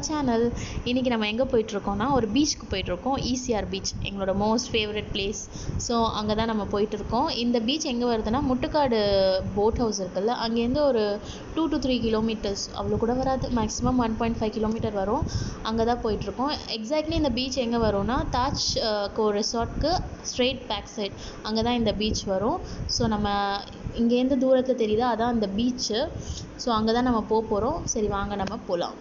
channel இன்றைக்கி நம்ம எங்கே போயிட்டுருக்கோம்னா ஒரு பீச்சுக்கு போயிட்டுருக்கோம் ஈசிஆர் பீச் எங்களோட மோஸ்ட் ஃபேவரட் பிளேஸ் ஸோ அங்கே தான் நம்ம போயிட்டுருக்கோம் இந்த பீச் எங்கே வருதுன்னா முட்டுக்காடு போட் ஹவுஸ் இருக்குல்ல அங்கேருந்து ஒரு டூ டு த்ரீ கிலோமீட்டர்ஸ் அவ்வளோ கூட வராது maximum one point five kilometre வரும் அங்கே தான் போயிட்டுருக்கோம் எக்ஸாக்ட்லி இந்த பீச் எங்கே வரும்னா தாஜ் கோ ரிசார்ட்க்கு ஸ்ட்ரெயிட் பேக் சைட் அங்கே தான் இந்த பீச் வரும் ஸோ நம்ம இங்கேருந்து தூரத்தில் தெரியுதா அதான் அந்த பீச்சு ஸோ அங்கே தான் நம்ம போக போகிறோம் சரி வாங்க நம்ம போகலாம்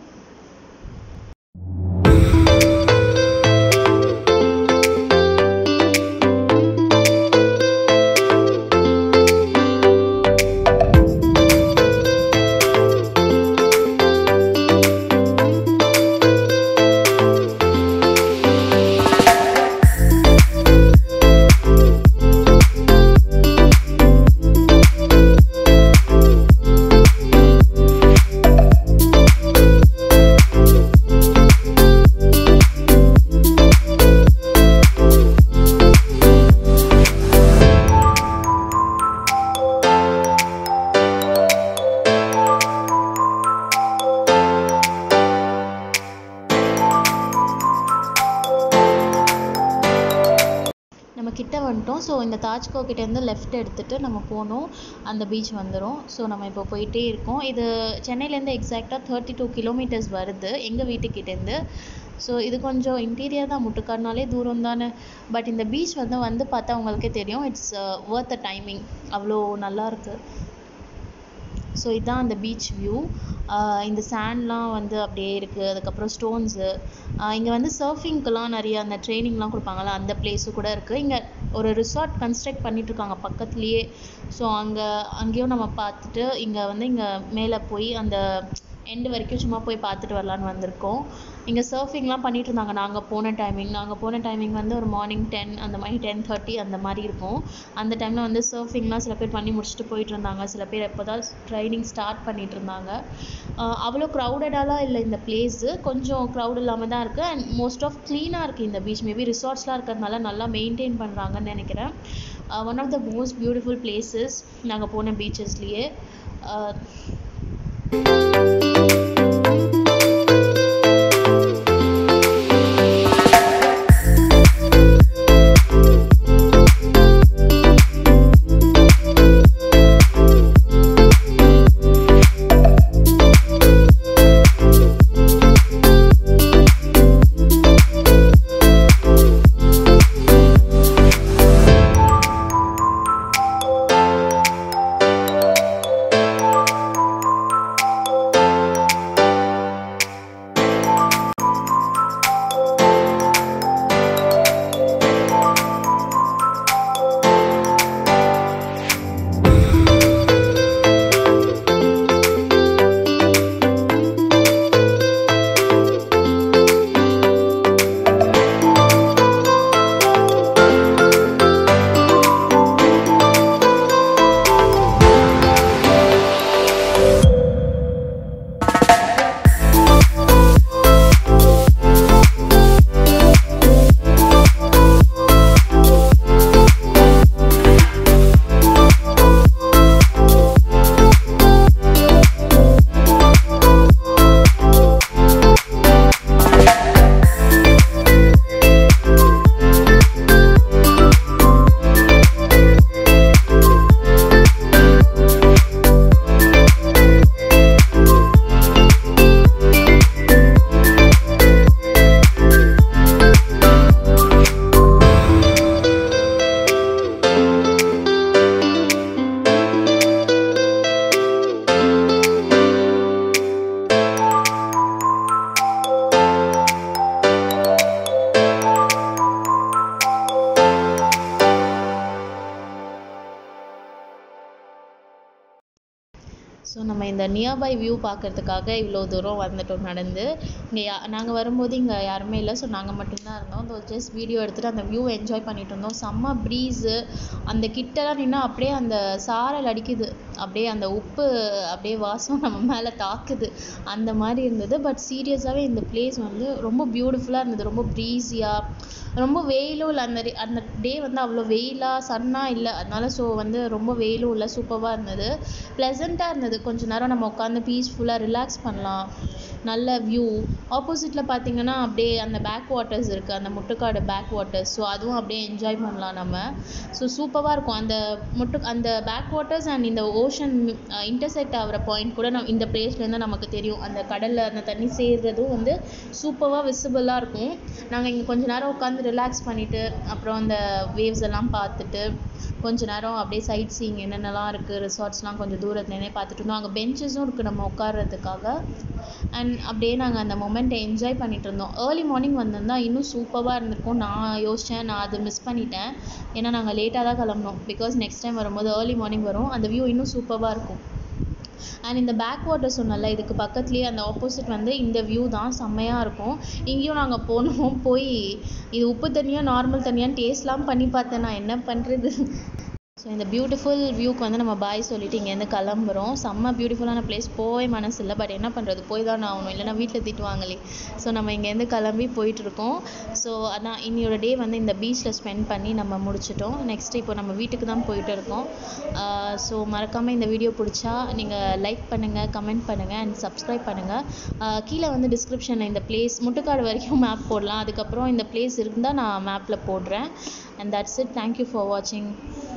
நம்ம கிட்ட வந்துட்டோம் ஸோ இந்த தாஜ்கோ கிட்டேருந்து லெஃப்ட் எடுத்துகிட்டு நம்ம போகணும் அந்த பீச் வந்துடும் ஸோ நம்ம இப்போ போயிட்டே இருக்கோம் இது சென்னையிலேருந்து எக்ஸாக்டாக தேர்ட்டி டூ கிலோமீட்டர்ஸ் வருது எங்கள் வீட்டுக்கிட்டேருந்து ஸோ இது கொஞ்சம் இன்டீரியர் தான் முட்டுக்காடுனாலே தூரம் தானே பட் இந்த பீச் வந்து வந்து பார்த்தா உங்களுக்கே தெரியும் இட்ஸ் ஒர்த் அ டைமிங் அவ்வளோ நல்லா இருக்கு ஸோ இதுதான் அந்த பீச் வியூ இந்த சேண்ட்லாம் வந்து அப்படியே இருக்குது அதுக்கப்புறம் ஸ்டோன்ஸு இங்கே வந்து சர்ஃபிங்க்கெலாம் நிறைய அந்த ட்ரைனிங்லாம் கொடுப்பாங்கல்ல அந்த பிளேஸு கூட இருக்குது இங்கே ஒரு ரிசார்ட் கன்ஸ்ட்ரக்ட் பண்ணிகிட்ருக்காங்க பக்கத்துலேயே ஸோ அங்கே அங்கேயும் நம்ம பார்த்துட்டு இங்கே வந்து இங்கே மேலே போய் அந்த எண்டு வரைக்கும் சும்மா போய் பார்த்துட்டு வரலான்னு வந்திருக்கோம் இங்கே சர்ஃபிங்லாம் பண்ணிட்டு இருந்தாங்க நாங்கள் போன டைமிங் நாங்கள் போன டைமிங் வந்து ஒரு மார்னிங் டென் அந்த மாதிரி டென் தேர்ட்டி அந்த மாதிரி இருக்கும் அந்த டைமில் வந்து சர்ஃபிங்லாம் சில பேர் பண்ணி முடிச்சுட்டு போயிட்டு இருந்தாங்க சில பேர் எப்போ தான் ட்ரைனிங் ஸ்டார்ட் பண்ணிட்டு இருந்தாங்க அவ்வளோ க்ரௌடடாலாம் இல்லை இந்த பிளேஸு கொஞ்சம் க்ரௌட் இல்லாமல் தான் இருக்குது அண்ட் மோஸ்ட் ஆஃப் க்ளீனாக இருக்குது இந்த பீச் மேபி ரிசார்ட்ஸ்லாம் இருக்கிறதுனால நல்லா மெயின்டைன் பண்ணுறாங்கன்னு நினைக்கிறேன் one of the most beautiful places நாங்கள் போன பீச்சஸ்லேயே ஸோ நம்ம இந்த நியர்பை வியூ பார்க்கறதுக்காக இவ்வளோ தூரம் வந்துட்டோம் நடந்து இங்கே யா நாங்கள் வரும்போது இங்கே யாருமே இல்லை ஸோ நாங்கள் மட்டும்தான் இருந்தோம் இந்த ஜஸ்ட் வீடியோ எடுத்துகிட்டு அந்த வியூ என்ஜாய் பண்ணிட்டு இருந்தோம் செம்ம ப்ரீஸு அந்த கிட்டலாம் நின்னா அப்படியே அந்த சாரல் அடிக்குது அப்படியே அந்த உப்பு அப்படியே வாசம் நம்ம மேலே தாக்குது அந்த மாதிரி இருந்தது பட் சீரியஸாகவே இந்த பிளேஸ் வந்து ரொம்ப பியூட்டிஃபுல்லாக இருந்தது ரொம்ப ப்ரீஸியாக ரொம்ப வெயிலும் இல்லை அந்த re- அந்த டே வந்து அவ்வளோ வெயிலாக சன்னாக இல்லை அதனால ஸோ வந்து ரொம்ப வெயிலும் இல்லை சூப்பராக இருந்தது ப்ளசண்ட்டாக இருந்தது கொஞ்ச நேரம் நம்ம உட்காந்து பீஸ்ஃபுல்லாக ரிலாக்ஸ் பண்ணலாம் நல்ல வியூ ஆப்போசிட்டில் பார்த்தீங்கன்னா அப்படியே அந்த பேக் வாட்டர்ஸ் இருக்குது அந்த முட்டுக்காடு பேக் வாட்டர்ஸ் ஸோ அதுவும் அப்படியே என்ஜாய் பண்ணலாம் நம்ம ஸோ சூப்பராக இருக்கும் அந்த முட்டு அந்த பேக் வாட்டர்ஸ் அண்ட் இந்த ஓஷன் இன்டர்செக்ட் ஆகிற பாயிண்ட் கூட நம்ம இந்த பிளேஸ்லேருந்து நமக்கு தெரியும் அந்த கடலில் அந்த தண்ணி சேர்றதும் வந்து சூப்பராக விசிபிளாக இருக்கும் நாங்கள் இங்கே கொஞ்ச நேரம் உட்காந்து ரிலாக்ஸ் பண்ணிவிட்டு அப்புறம் அந்த வேவ்ஸ் எல்லாம் பார்த்துட்டு கொஞ்ச நேரம் அப்படியே சைட் சீயிங் என்னென்னலாம் இருக்குது ரிசார்ட்ஸ்லாம் கொஞ்சம் தூரத்துலேருந்தே பார்த்துட்டு இருந்தோம் அங்கே பெஞ்சஸும் இருக்குது நம்ம உட்கார்றதுக்காக அண்ட் அப்படியே நாங்கள் அந்த மொமெண்ட்டை என்ஜாய் பண்ணிட்டு இருந்தோம் ஏர்லி மார்னிங் வந்திருந்தா இன்னும் சூப்பராக இருந்திருக்கும் நான் யோசித்தேன் நான் அது மிஸ் பண்ணிட்டேன் ஏன்னா நாங்கள் லேட்டாக தான் கிளம்புனோம் பிகாஸ் நெக்ஸ்ட் டைம் வரும்போது ஏர்லி மார்னிங் வரும் அந்த வியூ இன்னும் சூப்பராக இருக்கும் அண்ட் இந்த பேக் வாட்டர் சொன்னல இதுக்கு பக்கத்துலேயே அந்த ஆப்போசிட் வந்து இந்த வியூ தான் செம்மையாக இருக்கும் இங்கேயும் நாங்கள் போனோம் போய் இது உப்பு தண்ணியா நார்மல் தண்ணியான்னு டேஸ்ட்லாம் பண்ணி பார்த்தேன் நான் என்ன பண்ணுறது ஸோ இந்த பியூட்டிஃபுல் வியூக்கு வந்து நம்ம பாய் சொல்லிட்டு இங்கேருந்து கிளம்புறோம் செம்ம பியூட்டிஃபுல்லான பிளேஸ் போய் மனசு இல்லை பட் என்ன பண்ணுறது போய் தான் ஆகணும் இல்லைன்னா வீட்டில் திட்டுவாங்களே ஸோ நம்ம இங்கேருந்து கிளம்பி போயிட்டுருக்கோம் ஸோ அதான் இன்னையோட டே வந்து இந்த பீச்சில் ஸ்பெண்ட் பண்ணி நம்ம முடிச்சிட்டோம் நெக்ஸ்ட் இப்போ நம்ம வீட்டுக்கு தான் போயிட்டு இருக்கோம் ஸோ மறக்காமல் இந்த வீடியோ பிடிச்சா நீங்கள் லைக் பண்ணுங்கள் கமெண்ட் பண்ணுங்கள் அண்ட் சப்ஸ்கிரைப் பண்ணுங்கள் கீழே வந்து டிஸ்கிரிப்ஷனில் இந்த பிளேஸ் முட்டுக்காடு வரைக்கும் மேப் போடலாம் அதுக்கப்புறம் இந்த பிளேஸ் இருந்தால் நான் மேப்பில் போடுறேன் and that's it thank you for வாட்சிங்